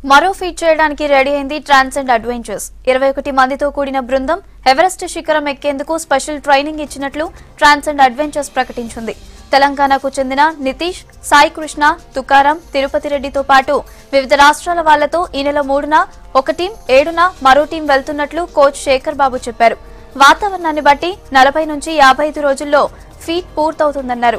మరో ఫీట్ చేయడానికి రెడీ అయింది ట్రాన్సెండ్ అడ్వెంచర్స్ ఇరవై ఒకటి మందితో కూడిన బృందం ఎవరెస్ట్ శిఖరం ఎక్కేందుకు స్పెషల్ ట్రైనింగ్ ఇచ్చినట్లు ట్రాన్సెండ్ అడ్వెంచర్స్ ప్రకటించింది తెలంగాణకు చెందిన నితీష్ సాయి కృష్ణ తుకారం తిరుపతి రెడ్డితో పాటు వివిధ రాష్ట్రాల వాళ్లతో ఈ నెల మూడున ఒక టీం ఏడున మరో టీం వెళ్తున్నట్లు కోచ్ శేఖర్ బాబు చెప్పారు వాతావరణాన్ని బట్టి నలభై నుంచి యాభై ఐదు రోజుల్లో ఫీట్ పూర్తవుతుందన్నారు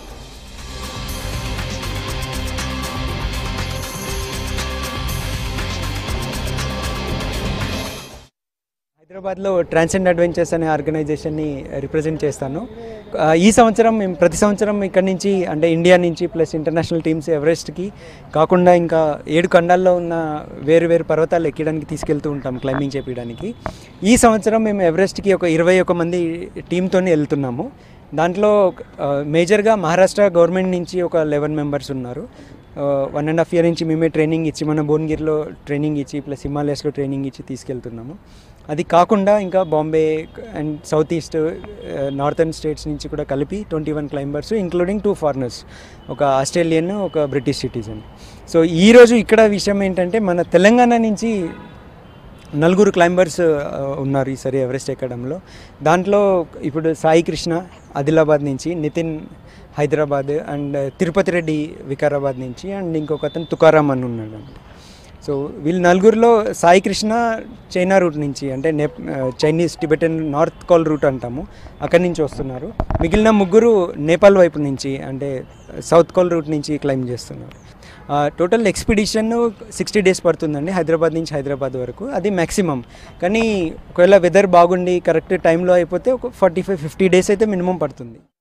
హైదరాబాద్లో ట్రాన్సెండ్ అడ్వెంచర్స్ అనే ఆర్గనైజేషన్ని రిప్రజెంట్ చేస్తాను ఆ, ఈ సంవత్సరం మేము ప్రతి సంవత్సరం ఇక్కడి నుంచి అంటే ఇండియా నుంచి ప్లస్ ఇంటర్నేషనల్ టీమ్స్ ఎవరెస్ట్కి కాకుండా ఇంకా ఏడు ఖండాల్లో ఉన్న వేరు వేరు పర్వతాలు ఎక్కడానికి తీసుకెళ్తూ ఉంటాం క్లైంబింగ్ చేపించడానికి ఈ సంవత్సరం మేము ఎవరెస్ట్కి ఒక ఇరవై ఒక మంది టీంతో వెళ్తున్నాము దాంట్లో ఆ, మేజర్గా మహారాష్ట్ర గవర్నమెంట్ నుంచి ఒక లెవెన్ మెంబర్స్ ఉన్నారు వన్ అండ్ హాఫ్ ఇయర్ నుంచి మేమే ట్రైనింగ్ ఇచ్చి మన భువనగిరిలో ట్రైనింగ్ ఇచ్చి ప్లస్ హిమాలయస్లో ట్రైనింగ్ ఇచ్చి తీసుకెళ్తున్నాము అది కాకుండా ఇంకా Bombay and south east northern states నుంచి కూడా కలిపి twenty one climbers including two foreigners ఒక ఆస్ట్రేలియన్ ఒక బ్రిటిష్ సిటిజన్ సో ఈరోజు ఇక్కడ విషయం ఏంటంటే మన తెలంగాణ నుంచి నలుగురు క్లైంబర్స్ ఆ, ఉన్నారు ఈసారి ఎవరెస్ట్ ఎక్కడంలో దాంట్లో ఇప్పుడు సాయి కృష్ణ ఆదిలాబాద్ నుంచి నితిన్ హైదరాబాద్ అండ్ తిరుపతి రెడ్డి వికారాబాద్ నుంచి అండ్ ఇంకొక అతను తుకారాం అని ఉన్నాడు అండి సో వీళ్ళు నలుగురిలో సాయి కృష్ణ చైనా రూట్ నుంచి అంటే నే Chinese Tibetan north col route అంటాము అక్కడి నుంచి వస్తున్నారు మిగిలిన ముగ్గురు నేపాల్ వైపు నుంచి అంటే సౌత్ కాల్ రూట్ నుంచి క్లైమ్ చేస్తున్నారు టోటల్ ఎక్స్పిడిషన్ సిక్స్టీ డేస్ పడుతుందండి హైదరాబాద్ నుంచి హైదరాబాద్ వరకు అది మ్యాక్సిమం కానీ ఒకవేళ వెదర్ బాగుండి కరెక్ట్ టైంలో అయిపోతే ఒక ఫార్టీ ఫైవ్ ఫిఫ్టీ డేస్ అయితే మినిమం పడుతుంది